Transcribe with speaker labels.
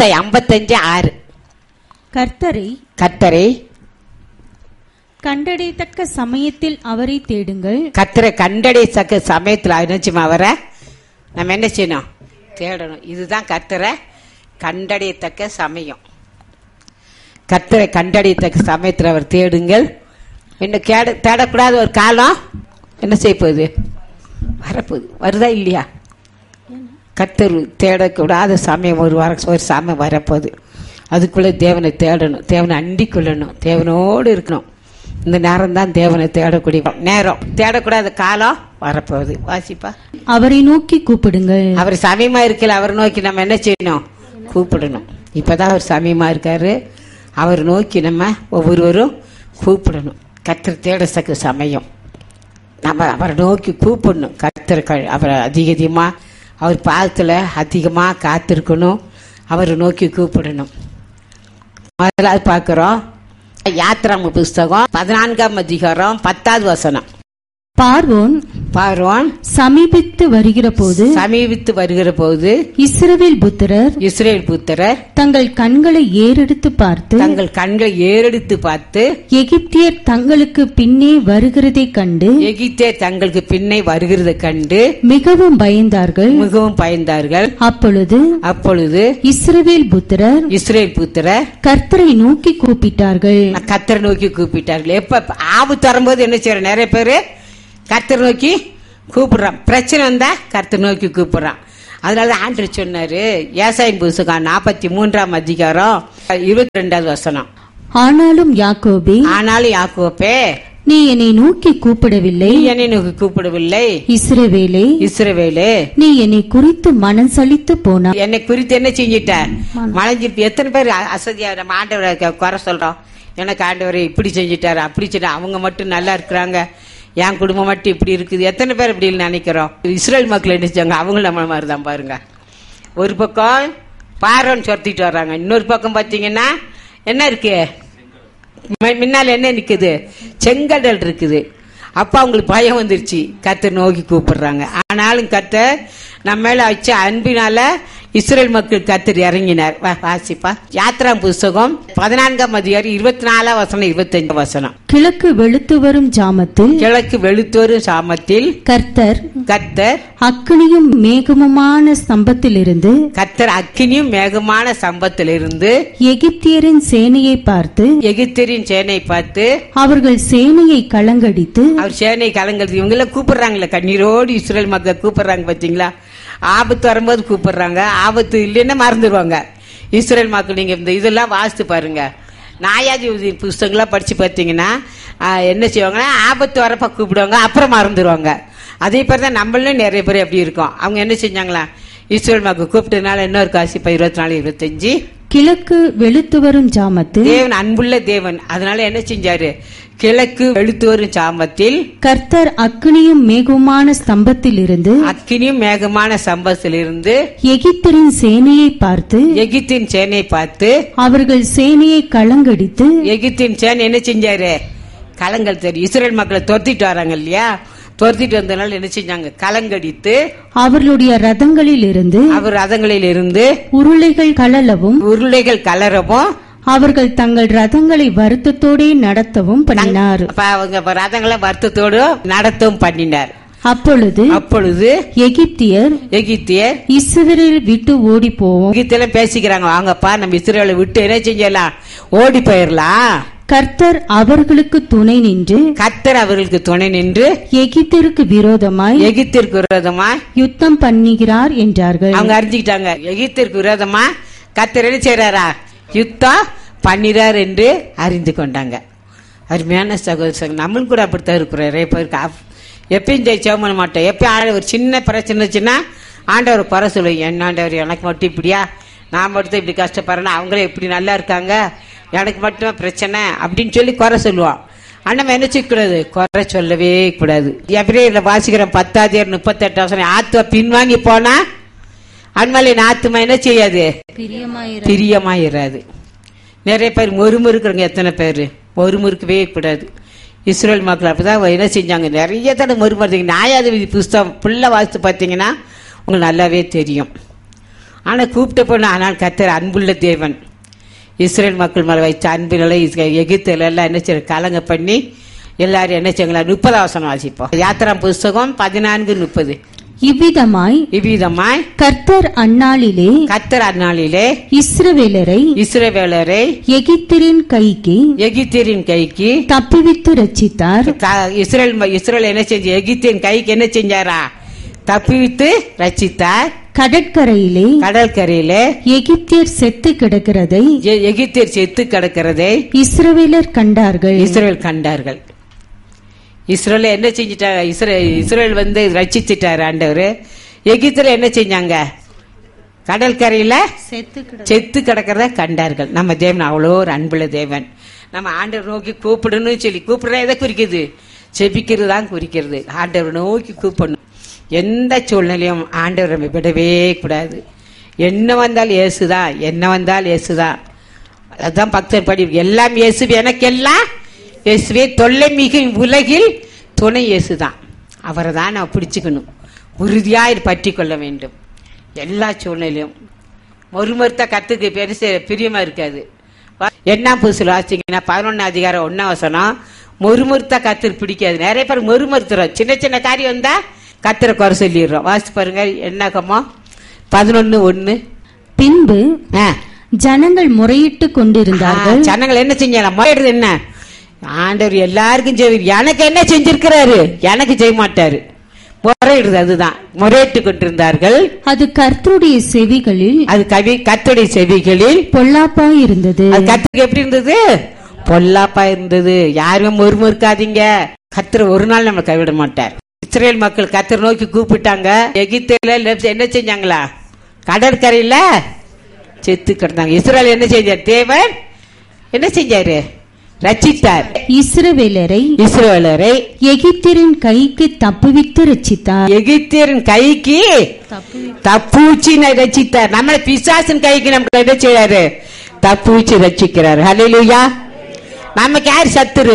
Speaker 1: ஏசாய் ஐம்பத்தஞ்சு ஆறு
Speaker 2: கர்த்தரை
Speaker 1: கத்தரை
Speaker 2: கண்டடையத்தக்க சமயத்தில் அவரை தேடுங்கள்
Speaker 1: கத்தரை கண்டடையத்தக்க சமயத்தில் நினைச்சுமா அவரை நம்ம என்ன செய்யணும் தேடணும் இதுதான் கத்தரை கண்டடையத்தக்க சமயம் கத்தரை கண்டடையத்தக்க சமயத்தில் அவர் தேடுங்கள் இன்னும் கேட தேடக்கூடாத ஒரு காலம் என்ன செய்ய போகுது வரப்போகுது வருதா இல்லையா கத்தர் தேடக்கூடாத சமயம் ஒரு வர ஒரு சமயம் வரப்போகுது அதுக்குள்ளே தேவனை தேடணும் தேவனை அண்டிக் கொள்ளணும் தேவனோடு இருக்கணும் இந்த நேரம் தான் தேவனை தேடக்கூடிய நேரம் தேடக்கூடாத காலம் வரப்போகுது வாசிப்பா
Speaker 2: அவரை நோக்கி கூப்பிடுங்கள்
Speaker 1: அவர் சமயமா இருக்கல அவர் நோக்கி நம்ம என்ன செய்யணும் கூப்பிடணும் இப்பதான் அவர் சமயமா இருக்காரு அவர் நோக்கி நம்ம ஒவ்வொருவரும் கூப்பிடணும் கத்தர் தேடத்தக்க சமயம் நம்ம அவரை நோக்கி கூப்பிடணும் கத்தர் அவரை அதிக அதிகமா அவர் பாதத்துல அதிகமா காத்திருக்கணும் அவரை நோக்கி கூப்பிடணும் முதலாவது பார்க்கிறோம் யாத்திராம புஸ்தகம் பதினான்காம் அதிகாரம் பத்தாவது வசனம்
Speaker 2: பார்வோன்
Speaker 1: பார்வோன்
Speaker 2: சமீபித்து வருகிற போது
Speaker 1: சமீபித்து வருகிற போது
Speaker 2: இஸ்ரவேல் புத்திரர்
Speaker 1: இஸ்ரேல் புத்திரர்
Speaker 2: தங்கள் கண்களை ஏறெடுத்து பார்த்து
Speaker 1: தங்கள் கண்களை ஏறெடுத்து பார்த்து
Speaker 2: எகிப்தியர் தங்களுக்கு பின்னே வருகிறதைக் கண்டு
Speaker 1: எகிப்தே தங்களுக்கு பின்னே வருகிறதை கண்டு
Speaker 2: மிகவும் பயந்தார்கள்
Speaker 1: மிகவும் பயந்தார்கள்
Speaker 2: அப்பொழுது
Speaker 1: அப்பொழுது
Speaker 2: இஸ்ரவேல் புத்திரர்
Speaker 1: இஸ்ரேல் புத்திரர்
Speaker 2: கர்த்தரை நோக்கி கூப்பிட்டார்கள்
Speaker 1: கத்தரை நோக்கி கூப்பிட்டார்கள் எப்ப ஆபத்து வரும்போது என்ன செய்யற நிறைய பேரு கர்த்தர் நோக்கி கூப்பிடுறான் பிரச்சனை வந்தா கர்த்தர் நோக்கி கூப்பிடுறான் அதனால ஆண்டர் சொன்னாரு ஏசாயம் புஸ்தகம் நாற்பத்தி மூன்றாம் அதிகாரம் இருபத்தி ரெண்டாவது வசனம்
Speaker 2: ஆனாலும் யாக்கோபே
Speaker 1: ஆனாலும் யாக்கோப்பே
Speaker 2: நீ என்னை நோக்கி கூப்பிடவில்லை
Speaker 1: நீ என்னை நோக்கி கூப்பிடவில்லை
Speaker 2: இஸ்ரவேலே
Speaker 1: இஸ்ரவேலே
Speaker 2: நீ என்னை குறித்து மனம் சலித்து போனா
Speaker 1: என்னை குறித்து என்ன செஞ்சிட்ட மலைஞ்சிருப்பு எத்தனை பேர் அ- அசதியா நம்ம ஆண்டவரை க- குறை சொல்றோம் எனக்கு ஆண்டவரை இப்படி செஞ்சிட்டாரு அப்படி செஞ்சு அவங்க மட்டும் நல்லா இருக்கிறாங்க என் குடும்பம் மட்டும் இப்படி இருக்குது எத்தனை பேர் இப்படி நினைக்கிறோம் இஸ்ரேல் மக்கள் என்ன செஞ்சாங்க அவங்களும் நம்ம மாதிரி தான் பாருங்க ஒரு பக்கம் பாரோன்னு சொத்திட்டு வர்றாங்க இன்னொரு பக்கம் பார்த்தீங்கன்னா என்ன இருக்கு மி- முன்னால என்ன நிக்குது செங்கடல் இருக்குது அப்ப அவங்களுக்கு பயம் வந்துருச்சு கத்தை நோக்கி கூப்பிடுறாங்க ஆனாலும் கத்த நம்ம மேல வச்ச அன்பினால இஸ்ரேல் மக்கள் கத்தர் இறங்கினார் வா, வாசிப்பா யாத்ரா புஸ்தகம் பதினான்காம் அதிகாரம் இருபத்தி நாலாம் வசனம் இருபத்தஞ்சு வசனம்
Speaker 2: கிழக்கு வெளுத்து வரும் ஜாமத்தில்
Speaker 1: கிழக்கு வெளுத்தோரும் சாமத்தில்
Speaker 2: கர்த்தர்
Speaker 1: கத்தர்
Speaker 2: அக்கினியும் மேகமுமான ஸ்தம்பத்திலிருந்து
Speaker 1: கத்தர் அக்கினியும் மேகமான சம்பத்திலிருந்து
Speaker 2: எகிப்தியரின் சேனையை பார்த்து
Speaker 1: எகிப்தியரின் சேனை பார்த்து
Speaker 2: அவர்கள் சேனையை கலங்கடித்து
Speaker 1: அவர் சேனை கலங்கள் இவங்கள கூப்பிடுறாங்களே கண்ணீரோடு இஸ்ரேல் மக்கள் கூப்பிடுறாங்க பாத்தீங்களா ஆபத்து வரும்போது கூப்பிடுறாங்க ஆபத்து இல்லைன்னா மறந்துடுவாங்க இஸ்ரேல் மக்கள் நீங்க இந்த இதெல்லாம் வாசித்து பாருங்க நாயாதி புஸ்தகங்களாம் படிச்சு பார்த்தீங்கன்னா ஆஹ், என்ன செய்வாங்கன்னா ஆபத்து வரப்ப கூப்பிடுவாங்க அப்புறம் மறந்துடுவாங்க அதே மாதிரி தான் நம்மளும் நிறைய பேர் அப்படி இருக்கோம் அவங்க என்ன செஞ்சாங்களா இஸ்ரேல் மக்கள் கூப்பிட்டதுனால என்ன இருக்கு ஆசிப்பா இருபத்தி நாலு இருபத்தஞ்சு
Speaker 2: கிழக்கு வெளுத்து வரும் ஜாமத்தில்
Speaker 1: தேவன் அன்புள்ள தேவன் அதனால என்ன செஞ்சாரு கிழக்கு வெளுத்து வரும் சாமத்தில்
Speaker 2: கர்த்தர் அக்கினியும் மேகமுமான ஸ்தம்பத்திலிருந்து
Speaker 1: அக்கினியும் மேகமான சம்பத்திலிருந்து
Speaker 2: எகிப்தரின் சேனையை பார்த்து
Speaker 1: எகிப்தின் சேனை பார்த்து
Speaker 2: அவர்கள் சேனையை கலங்கடித்து
Speaker 1: எகிப்தின் சேனை என்ன செஞ்சாரு கலங்கள் தெரியும் இஸ்ரேல் மக்களை துரத்திட்டு வராங்க இல்லையா துரத்திட்டு வந்தனால என்ன செஞ்சாங்க கலங்கடித்து
Speaker 2: அவர்களுடைய ரதங்களில் இருந்து
Speaker 1: அவர் ரதங்களில் இருந்து
Speaker 2: உருளைகள் கலலவும்
Speaker 1: உருளைகள் கலரவும்
Speaker 2: அவர்கள் தங்கள் ரதங்களை வருத்தத்தோடே நடத்தவும் பண்ணினார்
Speaker 1: அப்ப அவங்க அப்ப ரதங்களை வருத்தத்தோடு நடத்தவும் பண்ணினார்
Speaker 2: அப்பொழுது
Speaker 1: அப்பொழுது
Speaker 2: எகிப்தியர்
Speaker 1: எகிப்தியர்
Speaker 2: இஸ்ரவேல் விட்டு ஓடி போவோம்
Speaker 1: எகிப்தில பேசிக்கிறாங்க வாங்கப்பா நம்ம இஸ்ரேலை விட்டு என்ன செஞ்சலாம் ஓடி போயிடலாம்
Speaker 2: கர்த்தர் அவர்களுக்கு துணை நின்று
Speaker 1: கத்தர் அவர்களுக்கு துணை நின்று
Speaker 2: எகிப்திற்கு விரோதமாய்
Speaker 1: எகிப்திற்கு விரோதமா
Speaker 2: யுத்தம் பண்ணுகிறார் என்றார்கள்
Speaker 1: அவங்க அறிஞ்சுக்கிட்டாங்க எகிப்திற்கு விரோதமா கத்தர் என்ன செய்றாரா யுத்தம் பண்ணிறார் என்று அறிந்து கொண்டாங்க அருமையான சகோதர சகோதரி நம்மளும் கூட அப்படித்தான் இருக்கிறோம் நிறைய பேருக்கு அப்- எப்பயும் ஜெயிச்சோம் பண்ண மாட்டோம் எப்பயும் ஆண்ட ஒரு சின்ன பிரச்சனை இருந்துச்சுன்னா ஆண்டவர் குறை சொல்லுவோம் என்ன ஆண்டவர் எனக்கு மட்டும் இப்படியா நான் மட்டும் இப்படி கஷ்டப்படுறேன்னா அவங்களே இப்படி நல்லா இருக்காங்க எனக்கு மட்டும் பிரச்சனை அப்படின்னு சொல்லி குறை சொல்லுவோம் ஆனா நம்ம என்ன செய்யக்கூடாது குறை சொல்லவே கூடாது எப்படியே இதில் வாசிக்கிறோம் பத்தாதியார் முப்பத்தெட்டு வருஷம் ஆத்துவ பின்வாங்கி போனா அன்மலை ஆத்துமா என்ன செய்யாது பிரியமாயிராது நிறைய பேர் மொறுமுறுக்குறவங்க எத்தனை பேர் மொறுமுறுக்கவே கூடாது இஸ்ரேல் மக்கள் அப்படிதான் என்ன செஞ்சாங்க நிறைய தடவை மொறுமறுத்தீங்க நியாயாதிபதி புஸ்தகம் ஃபுல்லாக வாசித்து பார்த்தீங்கன்னா உங்களுக்கு நல்லாவே தெரியும் ஆனா கூப்பிட்ட பொண்ணு ஆனால் கத்தர் அன்புள்ள தேவன் இஸ்ரேல் மக்கள் மேல வைச்ச அன்பினால எகிப்துல எல்லாம் என்ன செய்ய கலங்க பண்ணி எல்லாரும் என்ன செய்யுங்களா முப்பதாம் வசனம் வாசிப்போம் யாத்திரா புஸ்தகம் பதினான்கு முப்பது
Speaker 2: இவ்விதமாய்
Speaker 1: இவ்விதமாய்
Speaker 2: கர்த்தர் அந்நாளிலே
Speaker 1: கத்தர் அந்நாளிலே
Speaker 2: இஸ்ரவேலரை
Speaker 1: இஸ்ரவேலரை
Speaker 2: எகிப்திரின் கைக்கு
Speaker 1: எகிப்தியரின் கைக்கு
Speaker 2: தப்புவித்து ரட்சித்தார்
Speaker 1: க- இஸ்ரேல் ம- இஸ்ரேல் என்ன செஞ்சு எகிப்தியன் கைக்கு என்ன செஞ்சாரா தப்பிவித்து ரச்சித்தார்
Speaker 2: கடற்கரையிலே
Speaker 1: கடற்கரையிலே
Speaker 2: எகிப்தியர் செத்து கிடக்கிறதை
Speaker 1: எ- எகிப்தியர் செத்து கிடக்கிறதை
Speaker 2: இஸ்ரவேலர் கண்டார்கள்
Speaker 1: இஸ்ரேல் கண்டார்கள் இஸ்ரேல் என்ன செஞ்சிட்டாங்க இஸ்ரேல் இஸ்ரேல் வந்து ரட்சிச்சிட்டாரு ஆண்டவர் எகிப்துல என்ன செஞ்சாங்க கடற்கரையில செத்து கிடக்கிறத கண்டார்கள் நம்ம தேவன் அவ்வளோ ஒரு அன்புள்ள தேவன் நம்ம ஆண்டவர் நோக்கி கூப்பிடணும்னு சொல்லி கூப்பிடுற எதை குறிக்குது செபிக்கிறது தான் குறிக்கிறது ஆண்டவர் நோக்கி கூப்பிடணும் எந்த சூழ்நிலையும் ஆண்டவரை நம்ம விடவே கூடாது என்ன வந்தால் இயேசுதான் என்ன வந்தால் இயேசுதான் அதான் பக்தர் படி எல்லாம் இயேசு எனக்கெல்லாம் இயேசுவே தொல்லை மிகு உலகில் துணை இயேசுதான் அவரை தான் நான் பிடிச்சுக்கணும் உறுதியாக பற்றி கொள்ள வேண்டும் எல்லா சூழ்நிலையும் மறுமறுத்த கத்துக்கு பெருசு பிரியமா இருக்காது என்ன புதுசுல வாசிங்கன்னா பதினொன்னு அதிகாரம் ஒன்னா வசனம் மொறுமறுத்த கத்து பிடிக்காது நிறைய பேர் மொறுமறுத்துறோம் சின்ன சின்ன காரியம் வந்தா கத்துற குறை சொல்லிடுறோம் வாசிச்சு பாருங்க என்னக்கமோ பதினொன்னு ஒன்னு
Speaker 2: பின்பு
Speaker 1: ஆ.
Speaker 2: ஜனங்கள் முறையிட்டு கொண்டிருந்தார்கள்
Speaker 1: ஆ, ஜனங்கள் என்ன செஞ்சாங்க முறையிடுறது என்ன ஆண்டவர் எல்லாருக்கும் செய்வார் எனக்கு என்ன செஞ்சிருக்கிறாரு எனக்கு செய்ய மாட்டாரு முறையிடுறது அதுதான் முறையிட்டு கொண்டிருந்தார்கள்
Speaker 2: அது கர்த்தருடைய செவிகளில்
Speaker 1: அது கவி கத்துடைய செவிகளில்
Speaker 2: பொல்லாப்பாய் இருந்தது
Speaker 1: அது கத்துக்கு எப்படி இருந்தது பொல்லாப்பா இருந்தது யாருமே முறுமுறுக்காதீங்க கத்திர ஒரு நாள் நம்ம கைவிட மாட்டார் இஸ்ரேல் மக்கள் கத்திர நோக்கி கூப்பிட்டாங்க எகிப்தில லெப்ஸ் என்ன செஞ்சாங்களா கடற்கரையில செத்து கிடந்தாங்க இஸ்ரேல் என்ன செஞ்சார் தேவன் என்ன செஞ்சாரு ரச்சித்தார்
Speaker 2: இஸ்ரவேலரை
Speaker 1: இஸ்ரேலரை
Speaker 2: எகிப்தியரின் கைக்கு தப்புவித்து ரட்சித்தார்
Speaker 1: எகிப்தியரின் கைக்கு தப்பூச்சி ரச்சித்தார் நம்மள பிசாசின் கைக்கு நமக்கு என்ன செய்யாரு தப்பூச்சி ரச்சிக்கிறார் ஹalleluya நமக்கு யார் சத்துரு